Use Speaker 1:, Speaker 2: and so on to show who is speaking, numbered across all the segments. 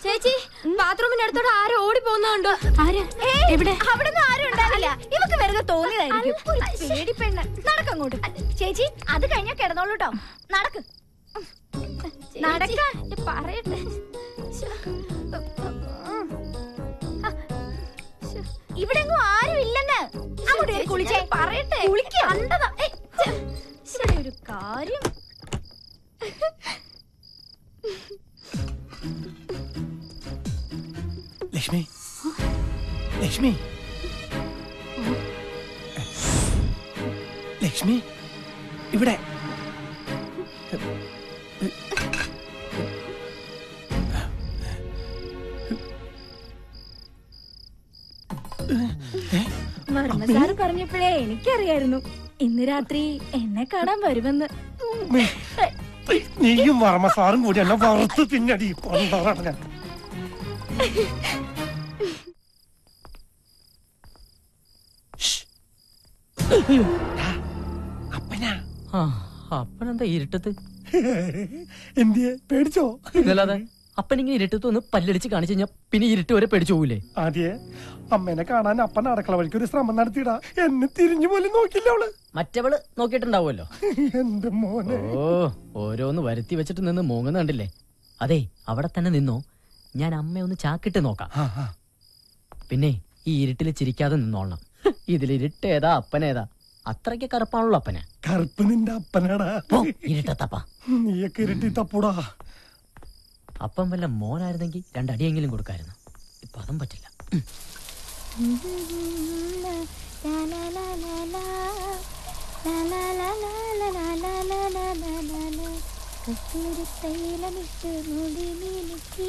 Speaker 1: ചേച്ചി ബാത്റൂമിന്റെ അടുത്തോടെ ആരോ ഓടി പോകുന്നുണ്ടോ
Speaker 2: ആര് എവിടെ
Speaker 3: അവിടെ നിന്ന് ആരും ഉണ്ടാവില്ല ഇവക്ക് വെറുതെ തോന്നിയതായിരിക്കും ഒരു പേടിപ്പെണ്ണ് നടക്കങ്ങോട്ട് ചേച്ചി അത് കഴിഞ്ഞാ കിടന്നോളൂ കേട്ടോ നടക്ക് നടക്കാൻ
Speaker 1: പറയട്ടെ
Speaker 3: ഇവിടെ എങ്ങും ആരും ഇല്ലെന്ന് അങ്ങോട്ട് കേറി കുളിച്ചേ
Speaker 1: പറയട്ടെ
Speaker 3: കുളിക്കാം
Speaker 1: കണ്ടതാ ഏയ്, ഛെ.
Speaker 3: ശരി ഒരു കാര്യം
Speaker 4: ലക്ഷ്മി ലക്ഷ്മി ലക്ഷ്മി ഇവിടെ
Speaker 3: വർമ്മ സാറ് പറഞ്ഞപ്പോഴേ എനിക്കറിയായിരുന്നു ഇന്ന് രാത്രി എന്നെ കാണാൻ വരുമെന്ന്
Speaker 4: നീയും വർമ്മ സാറും കൂടി എന്നെ വറുത്ത് പിന്നടി കൊണ്ടോറടങ്ങ അപ്പനാ
Speaker 5: ആ അപ്പനെന്താ ഇരുട്ടത്ത്
Speaker 4: എന്തിയെ പേടിച്ചോ
Speaker 5: ഇതല്ലാതെ അപ്പനിങ്ങനെ ഇരുട്ടത്ത് ഒന്ന് പല്ലടിച്ച് കാണിച്ചു കഴിഞ്ഞാൽ പിന്നെ ഇരുട്ട് വരെ പേടിച്ചു പോകൂലേ
Speaker 4: ആദ്യേ അമ്മേനെ കാണാൻ അപ്പൻ അടക്കള വഴിക്ക് ഒരു ശ്രമം നടത്തിയിടാ എന്നെ തിരിഞ്ഞു പോലും നോക്കില്ല അവള്
Speaker 5: മറ്റവള് നോക്കിയിട്ടുണ്ടാവുമല്ലോ
Speaker 4: എന്റെ മോനെ
Speaker 5: ഓ ഓരോന്ന് വരുത്തി വെച്ചിട്ട് നിന്ന് മൂങ്ങുന്ന കണ്ടില്ലേ അതെ അവിടെ തന്നെ നിന്നോ ഞാൻ അമ്മയെ ഒന്ന് ചാക്കിട്ട് നോക്കാം
Speaker 4: ആ, ആ.
Speaker 5: പിന്നെ ഈ ഇരുട്ടിൽ ചിരിക്കാതെ നിന്നോളണം ഇതിൽ ഇരുട്ടേതാ അപ്പനേതാ അത്രയ്ക്ക് കറുപ്പാണല്ലോ അപ്പന്
Speaker 4: കറുപ്പ് നിന്റെ അപ്പനാടാ
Speaker 5: ഓ ഇരുട്ടത്തപ്പ
Speaker 4: നീയൊക്കെ ഇരുട്ടി തപ്പൂടാ
Speaker 5: അപ്പം വല്ല മോനായിരുന്നെങ്കിൽ രണ്ടടിയെങ്കിലും കൊടുക്കായിരുന്നു ഇപ്പൊ അതും പറ്റില്ല ഉം.
Speaker 3: കസ്തൂരി തൈലമിട്ട് മുടി മിനുക്കി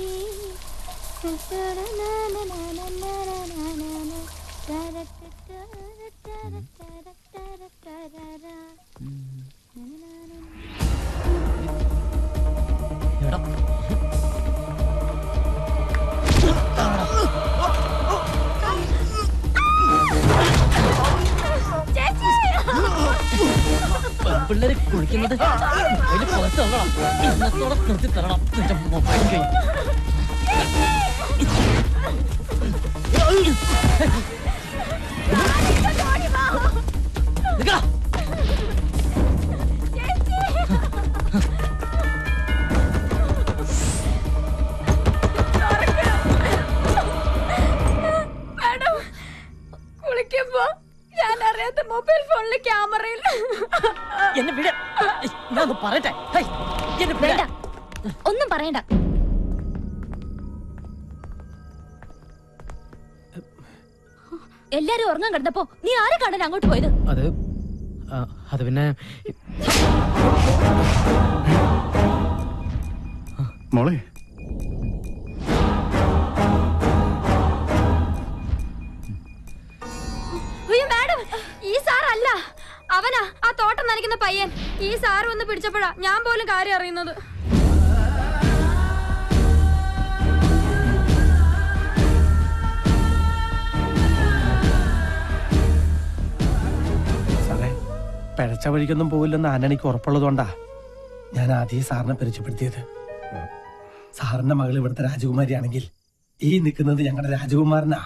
Speaker 5: എടാ, പെൺപിള്ളേര് കുളിക്കുന്നത് അതില് പുറത്ത് തള്ളണം ഇന്നത്തോടെ നിർത്തി തരണം നിന്റെ മൊബൈൽ കൈ നിക്കടാ.
Speaker 1: മാഡം കുളിക്കുമ്പോ ഞാൻ അറിയാത്ത മൊബൈൽ ഫോണിലെ ക്യാമറയിൽ
Speaker 5: എന്നെ വിട ഞാൻ ഒന്ന് പറയട്ടെ ഹേയ്, എന്നെ വിട.
Speaker 3: വേണ്ട ഒന്നും പറയണ്ട എല്ലാരും ഉറങ്ങാൻ കിടന്നപ്പോ നീ ആരെ കാണാൻ അങ്ങോട്ട് പോയത്
Speaker 5: അത് ആ, അത് പിന്നെ
Speaker 6: മോളെ
Speaker 1: അയ്യോ മാഡം ഈ സാർ അല്ല അവനാ ആ തോട്ടം നനയ്ക്കുന്ന പയ്യൻ ഈ സാർ വന്ന് പിടിച്ചപ്പോഴാ ഞാൻ പോലും കാര്യം അറിയുന്നത്
Speaker 4: സാറേ പിഴച്ച വഴിക്കൊന്നും പോവില്ലെന്ന് ആന്റണിക്ക് ഉറപ്പുള്ളതുകൊണ്ടാ ഞാൻ ആദ്യം സാറിനെ പരിചയപ്പെടുത്തിയത് സാറിന്റെ മകൾ ഇവിടുത്തെ രാജകുമാരിയാണെങ്കിൽ ഈ നിൽക്കുന്നത് ഞങ്ങളുടെ രാജകുമാരനാ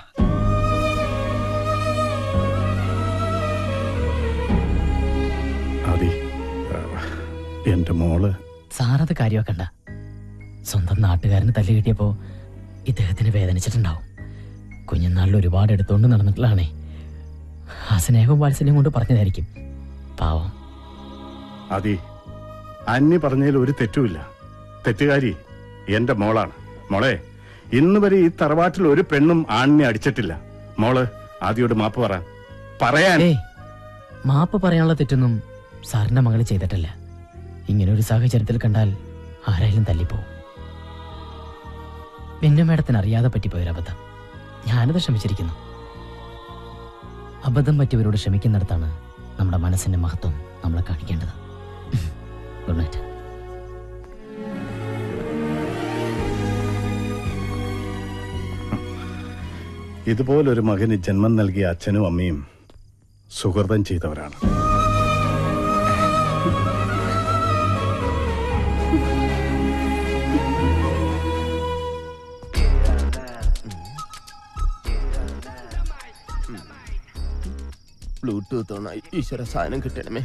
Speaker 6: ആദി എന്റെ മോള്
Speaker 5: സാറത് കാര്യമാക്കണ്ട സ്വന്തം നാട്ടുകാരന് തല്ല് കിട്ടിയപ്പോ ഇദ്ദേഹത്തിന് വേദനിച്ചിട്ടുണ്ടാവും കുഞ്ഞുനാളിൽ ഒരുപാട് എടുത്തോണ്ട് നടന്നിട്ടുള്ളതാണേ ആ സ്നേഹവും വാത്സല്യം കൊണ്ട് പറഞ്ഞതായിരിക്കും പാവം
Speaker 6: ആദി അന്യ പറഞ്ഞതിൽ ഒരു തെറ്റുമില്ല തെറ്റുകാരി എന്റെ മോളാണ് മോളെ ഇന്ന് വരെ ഈ തറവാട്ടിൽ ഒരു പെണ്ണും ആണിനെ അടിച്ചിട്ടില്ല മോള് ആദിയോട് മാപ്പ് പറ പറയാൻ
Speaker 5: ഏയ് മാപ്പ് പറയാനുള്ള തെറ്റൊന്നും സാറിന്റെ മകള് ചെയ്തിട്ടില്ല ഇങ്ങനെ ഒരു സാഹചര്യത്തിൽ കണ്ടാൽ ആരായാലും തല്ലിപ്പോവും പിന്നെ മേഡത്തിന് അറിയാതെ പറ്റിപ്പോയൊരബദ്ധം ഞാനത് ക്ഷമിച്ചിരിക്കുന്നു അബദ്ധം പറ്റിയവരോട് ക്ഷമിക്കുന്നിടത്താണ് നമ്മുടെ മനസ്സിന്റെ മഹത്വം നമ്മളെ കാണിക്കേണ്ടത് ഗുഡ് നൈറ്റ്
Speaker 6: ഇതുപോലൊരു മകന് ജന്മം നൽകിയ അച്ഛനും അമ്മയും സുഹൃതം ചെയ്തവരാണ്
Speaker 2: ബ്ലൂടൂത്ത് ഓണായി ഈശ്വര സാധനം കിട്ടണമേ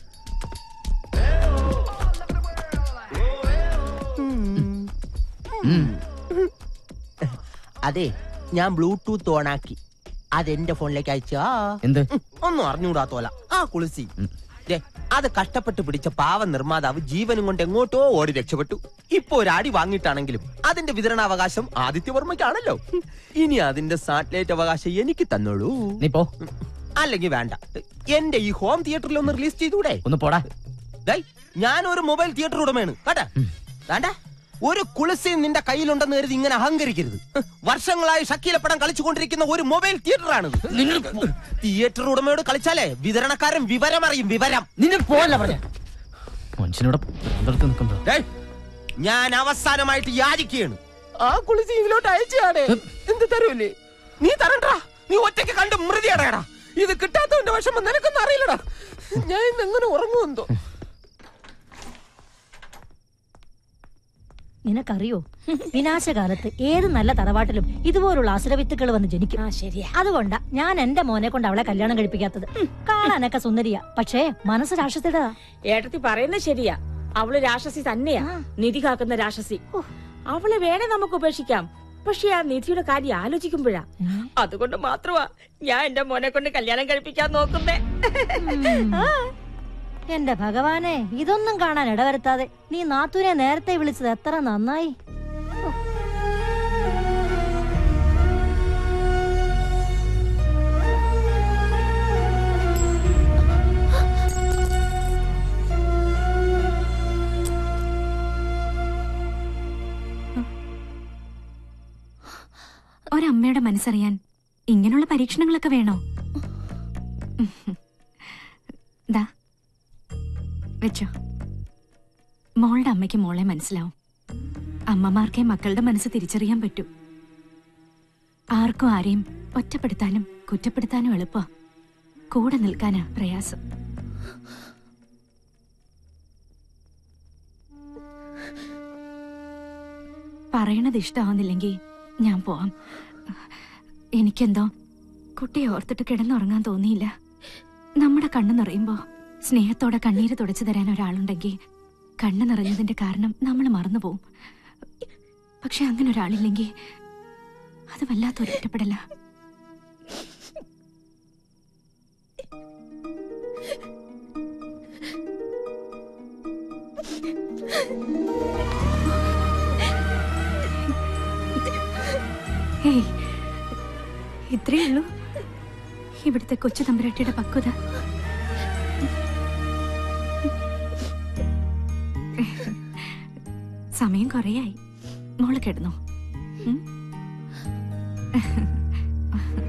Speaker 2: അതെ ഞാൻ ബ്ലൂടൂത്ത് ഓണാക്കി അതെന്റെ ഫോണിലേക്ക് അയച്ചാ
Speaker 5: എന്ത്
Speaker 2: ഒന്നും അറിഞ്ഞുകൂടാത്തോല ആ കുളിസി ദേ, അത് കഷ്ടപ്പെട്ട് പിടിച്ച പാവ നിർമ്മാതാവ് ജീവനും കൊണ്ട് എങ്ങോട്ടോ ഓടി രക്ഷപ്പെട്ടു ഇപ്പൊ ഒരു അടി വാങ്ങിയിട്ടാണെങ്കിലും അതിന്റെ വിതരണാവകാശം ആദിത്യവർമ്മയ്ക്കാണല്ലോ ഇനി അതിന്റെ സാറ്റലൈറ്റ് അവകാശം എനിക്ക് തന്നോളൂ
Speaker 5: നീ പോ
Speaker 2: അല്ലെങ്കിൽ വേണ്ട എന്റെ ഈ ഹോം തിയേറ്ററിൽ ഒന്ന് റിലീസ് ചെയ്തൂടെ
Speaker 5: ഒന്ന് പോടാ
Speaker 2: ദേ, ഞാൻ ഒരു മൊബൈൽ തിയേറ്റർ ഉടമയാണ് കേട്ടാ വേണ്ട ഒരു കുളിസി നിന്റെ കയ്യിലുണ്ടെന്ന് കരുതി ഇങ്ങനെ അഹങ്കരിക്കരുത് ഹ്, വർഷങ്ങളായി ഷക്കീല പടം കളിച്ചുകൊണ്ടിരിക്കുന്ന ഒരു മൊബൈൽ തിയേറ്ററാണിത് തിയേറ്റർ ഉടമയോട് കളിച്ചാലേ വിതരണക്കാരൻ വിവരം അറിയും വിവരം
Speaker 5: നിന്നെ പോവല്ല പറഞ്ഞ മനുഷ്യനോട് ഭ്രാന്തെടുത്ത് നിൽക്കുമ്പോ
Speaker 2: ഡേയ്, ഞാൻ അവസാനമായിട്ട് യാചിക്കുകയാണ് ആ കുളിസി ഇതിലോട്ട് അയച്ചാണ് എന്ത് തരൂലേ നീ തരണ്ടാ നീ ഒറ്റയ്ക്ക് കണ്ട് മൃതിയടയടാ ഇത് കിട്ടാത്തവന്റെ വിഷമം നിനക്കൊന്നും അറിയില്ലടാ ഞാൻ ഇന്ന് എങ്ങനെ ഉറങ്ങുമെന്തോ
Speaker 7: നിനക്കറിയോ വിനാശകാലത്ത് ഏത് നല്ല തറവാട്ടിലും ഇതുപോലുള്ള അസുരവിത്തുക്കൾ വന്ന് ജനിക്കും ശരിയാ അതുകൊണ്ടാ ഞാൻ എന്റെ മോനെ കൊണ്ട് അവളെ കല്യാണം കഴിപ്പിക്കാത്തത് കാണാനൊക്കെ സുന്ദരിയാ പക്ഷേ മനസ്സ് രാക്ഷസിയുടെ
Speaker 8: ഏട്ടത്തി പറയുന്നത് ശരിയാ അവള് രാക്ഷസി തന്നെയാ നിധി കാക്കുന്ന രാക്ഷസി അവളെ വേണേ നമുക്ക് ഉപേക്ഷിക്കാം പക്ഷെ ആ നിധിയുടെ കാര്യം ആലോചിക്കുമ്പോഴാ അതുകൊണ്ട് മാത്രമാ ഞാൻ എന്റെ മോനെ കൊണ്ട് കല്യാണം കഴിപ്പിക്കാൻ നോക്കുന്നേ
Speaker 7: എന്റെ ഭഗവാനെ ഇതൊന്നും കാണാൻ ഇടവരുത്താതെ നീ നാത്തൂനെ നേരത്തെ വിളിച്ചത് എത്ര നന്നായി
Speaker 9: ഒരമ്മയുടെ മനസ്സറിയാൻ ഇങ്ങനെയുള്ള പരീക്ഷണങ്ങളൊക്കെ വേണോ ദാ വെച്ചോ മോളുടെ അമ്മയ്ക്ക് മോളെ മനസ്സിലാവും അമ്മമാർക്കേ മക്കളുടെ മനസ്സ് തിരിച്ചറിയാൻ പറ്റൂ ആർക്കും ആരെയും ഒറ്റപ്പെടുത്താനും കുറ്റപ്പെടുത്താനും എളുപ്പ കൂടെ നിൽക്കാനാ പ്രയാസം പറയണത് ഇഷ്ടമാവുന്നില്ലെങ്കിൽ ഞാൻ പോവാം എനിക്കെന്തോ കുട്ടിയെ ഓർത്തിട്ട് കിടന്നുറങ്ങാൻ തോന്നിയില്ല നമ്മുടെ കണ്ണു നിറയുമ്പോ സ്നേഹത്തോടെ കണ്ണീര് തുടച്ചു തരാൻ ഒരാളുണ്ടെങ്കിൽ കണ്ണു നിറഞ്ഞതിന്റെ കാരണം നമ്മൾ മറന്നുപോകും പക്ഷെ അങ്ങനെ ഒരാളില്ലെങ്കിൽ അത് വല്ലാത്തൊരു ഒറ്റപ്പെടല ഹേയ് ഇത്രയേ ഉള്ളൂ ഇവിടുത്തെ കൊച്ചു തമ്പുരാട്ടിയുടെ പക്വത സമയം കുറയായി മോള് കിടന്നു ഉം?